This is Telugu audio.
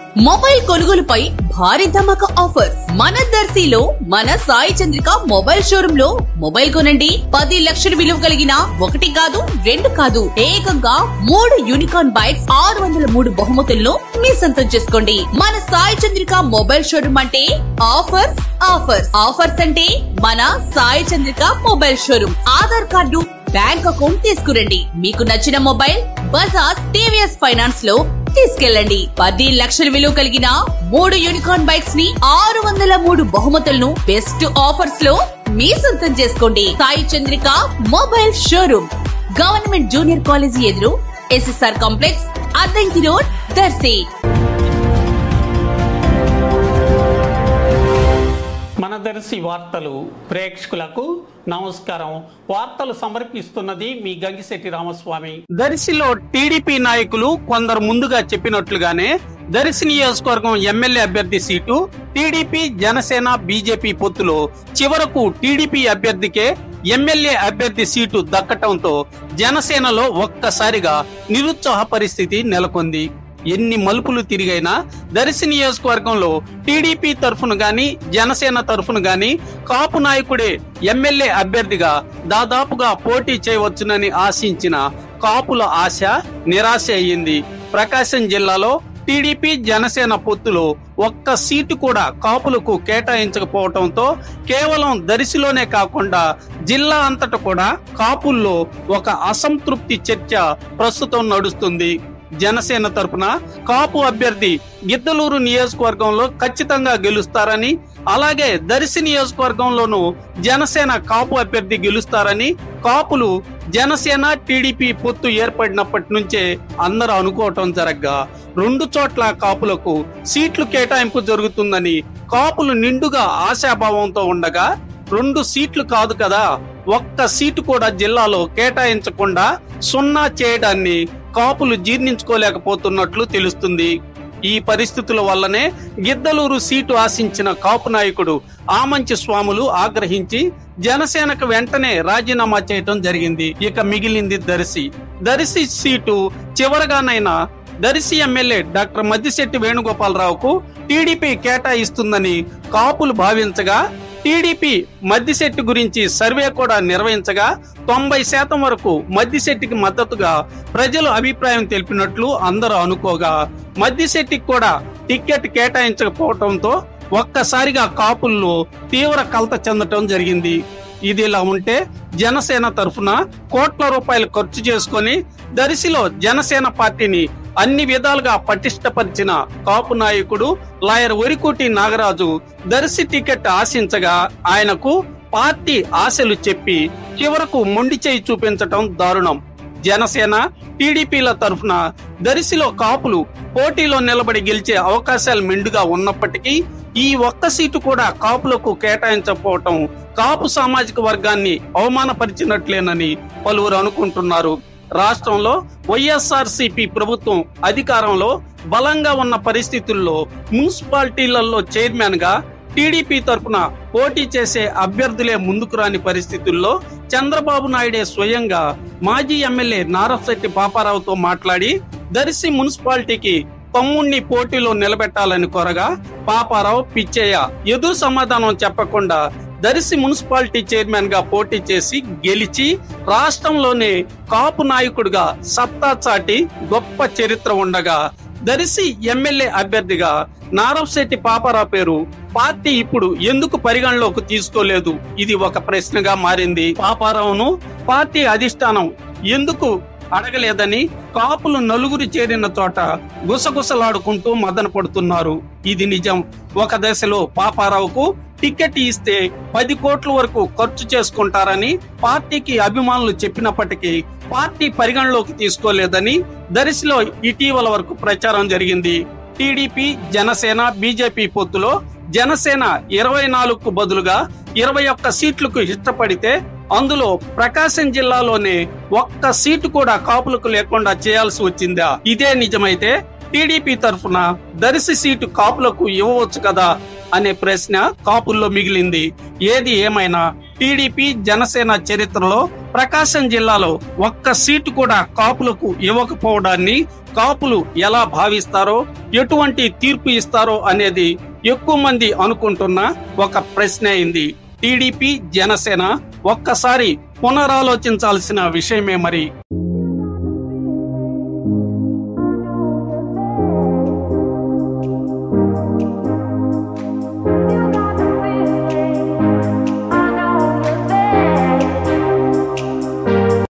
మొబైల్ కొనుగోలుపై భారీ ధమాకా ఆఫర్ మన దర్శిలో మన సాయి చంద్రిక మొబైల్ షోరూమ్ లో మొబైల్ కొనండి పది లక్షల విలువ కలిగిన ఒకటి కాదు రెండు కాదు ఏకంగా మూడు యూనికార్న్ బైక్స్ ఆరు వందల మూడు బహుమతులను మీ సొంతం చేసుకోండి మన సాయి చంద్రిక మొబైల్ షోరూమ్ అంటే ఆఫర్స్ ఆఫర్స్ ఆఫర్స్ అంటే మన Sai Chandrika mobile showroom Aadhaar card bank account తీసుకురండి మీకు నచ్చిన మొబైల్ బజాజ్ టీవీఎస్ ఫైనాన్స్ లో తీసుకెళ్ళండి పది లక్షల విలువ కలిగిన మూడు యూనికార్న్ బైక్స్ ని ఆరు వందల మూడు బహుమతులను బెస్ట్ ఆఫర్స్ లో మీ సొంతం చేసుకోండి Sai Chandrika mobile showroom government junior college ఎదురు SSR complex Addanki road Darshi మన దర్శి వార్తలు ప్రేక్షకులకు నమస్కారం వార్తలు సమర్పిస్తున్నది మీ గంగిశెట్టి రామస్వామి దర్శిలో టీడీపీ నాయకులు కొందరు ముందుగా చెప్పినట్లుగానే దర్శి నియోజకవర్గం ఎమ్మెల్యే అభ్యర్థి సీటు టీడీపీ జనసేన బీజేపీ పొత్తులో చివరకు టీడీపీ అభ్యర్థికే ఎమ్మెల్యే అభ్యర్థి సీటు దక్కటంతో జనసేనలో ఒక్కసారిగా నిరుత్సాహ పరిస్థితి నెలకొంది ఎన్ని మలుపులు తిరిగైనా దర్శి నియోజకవర్గంలో టీడీపీ తరఫున గాని జనసేన తరఫున గాని కాపు నాయకుడే ఎమ్మెల్యే అభ్యర్థిగా దాదాపుగా పోటీ చేయవచ్చునని ఆశించిన కాపుల ఆశ నిరాశ అయ్యింది ప్రకాశం జిల్లాలో టీడీపీ జనసేన పొత్తులో ఒక్క సీటు కూడా కాపులకు కేటాయించకపోవడంతో కేవలం దరిసిలోనే కాకుండా జిల్లా అంతటా కూడా కాపుల్లో ఒక అసంతృప్తి చర్చ ప్రస్తుతం నడుస్తుంది జనసేన తరపున కాపు అభ్యర్థి గిద్దలూరు నియోజకవర్గంలో ఖచ్చితంగా గెలుస్తారని అలాగే దర్శి నియోజకవర్గంలోనూ జనసేన కాపు అభ్యర్థి గెలుస్తారని కాపులు జనసేన టీడీపీ పొత్తు ఏర్పడినప్పటి నుంచే అందరూ అనుకోవటం జరగ్గా రెండు చోట్ల కాపులకు సీట్లు కేటాయింపు జరుగుతుందని కాపులు నిండుగా ఆశాభావంతో ఉండగా రెండు సీట్లు కాదు కదా ఒక్క సీటు కూడా జిల్లాలో కేటాయించకుండా సున్నా చేయడాన్ని కాపులు జీర్ణించుకోలేకపోతున్నట్లు తెలుస్తుంది ఈ పరిస్థితుల వల్లనే గిద్దలూరు సీటు ఆశించిన కాపు నాయకుడు ఆమంచి స్వాములు ఆగ్రహించి జనసేనకు వెంటనే రాజీనామా చేయటం జరిగింది ఇక మిగిలింది దర్శి దర్శి సీటు చివరగానైనా దర్శి ఎమ్మెల్యే డాక్టర్ మద్దిశెట్టి వేణుగోపాలరావుకు టీడీపీ కేటాయిస్తుందని కాపులు భావించగా టీడీపీ మద్దిశెట్టి గురించి సర్వే కూడా నిర్వహించగా తొంభై శాతం వరకు మద్దిశెట్టికి మద్దతుగా ప్రజలు అభిప్రాయం తెలిపినట్లు అందరూ అనుకోగా మద్దిశెట్టికి కూడా టికెట్ కేటాయించకపోవడంతో ఒక్కసారిగా కాపుల్లో తీవ్ర కలత చెందటం జరిగింది ఇది ఇలా ఉంటే జనసేన తరఫున కోట్ల రూపాయలు ఖర్చు చేసుకొని దరిసిలో జనసేన పార్టీని అన్ని విధాలుగా పటిష్టపరిచిన కాపు నాయకుడు లాయర్ ఒరికోటి నాగరాజు దర్శి టికెట్ ఆశించగా ఆయనకు పార్టీ ఆశలు చెప్పి చివరకు మొండి చేయి చూపించటం దారుణం జనసేన టీడీపీల తరఫున దరిసిలో కాపులు పోటీలో నిలబడి గెలిచే అవకాశాలు మెండుగా ఉన్నప్పటికీ ఈ ఒక్క సీటు కూడా కాపులకు కేటాయించకపోవటం కాపు సామాజిక వర్గాన్ని అవమానపరిచినట్లేనని పలువురు అనుకుంటున్నారు రాష్ట్రంలో వైఎస్ఆర్ ప్రభుత్వం అధికారంలో బలంగా ఉన్న పరిస్థితుల్లో మున్సిపాలిటీలలో చైర్మన్ గా టీడీపీ తరపున పోటీ చేసే అభ్యర్థులే ముందుకు రాని పరిస్థితుల్లో చంద్రబాబు నాయుడే స్వయంగా మాజీ ఎమ్మెల్యే నారశెట్టి పాపారావుతో మాట్లాడి దర్శి మున్సిపాలిటీకి తమ్ముణ్ణి పోటీలో నిలబెట్టాలని కోరగా పాపారావు పిచ్చయ్య ఎదురు సమాధానం చెప్పకుండా దర్శి మున్సిపాలిటీ చైర్మన్ గా పోటీ చేసి గెలిచి రాష్ట్రంలోనే కాపు నాయకుడిగా సత్తా చాటి గొప్ప చరిత్ర ఉండగా దర్శి ఎమ్మెల్యే అభ్యర్థిగా నారవశెట్టి పాపారావు పేరు పార్టీ ఇప్పుడు ఎందుకు పరిగణలోకి తీసుకోలేదు ఇది ఒక ప్రశ్నగా మారింది పాపారావును పార్టీ అధిష్టానం ఎందుకు అడగలేదని కాపులు నలుగురు చేరిన చోట గుసగుసలాడుకుంటూ మదన పడుతున్నారు ఇది నిజం ఒక దశలో పాపారావుకు టికెట్ ఇస్తే పది కోట్ల వరకు ఖర్చు చేసుకుంటారని పార్టీకి అభిమానులు చెప్పినప్పటికీ పార్టీ పరిగణలోకి తీసుకోలేదని దరిసిలో ఇటీవల వరకు ప్రచారం జరిగింది టీడీపీ జనసేన బీజేపీ పొత్తులో జనసేన ఇరవై నాలుగుకు బదులుగా ఇరవై ఒక్క సీట్లకు ఇష్టపడితే అందులో ప్రకాశం జిల్లాలోనే ఒక్క సీటు కూడా కాపులకు లేకుండా చేయాల్సి వచ్చిందా ఇదే నిజమైతే టీడీపీ తరఫున దర్శి సీటు కాపులకు ఇవ్వవచ్చు కదా అనే ప్రశ్న కాపుల్లో మిగిలింది ఏది ఏమైనా టీడీపీ జనసేన చరిత్రలో ప్రకాశం జిల్లాలో ఒక్క సీటు కూడా కాపులకు ఇవ్వకపోవడాన్ని కాపులు ఎలా భావిస్తారో ఎటువంటి తీర్పు ఇస్తారో అనేది ఎక్కువ మంది అనుకుంటున్న ఒక ప్రశ్న అయింది టీడీపీ జనసేన ఒక్కసారి పునరాలోచించాల్సిన విషయమే మరి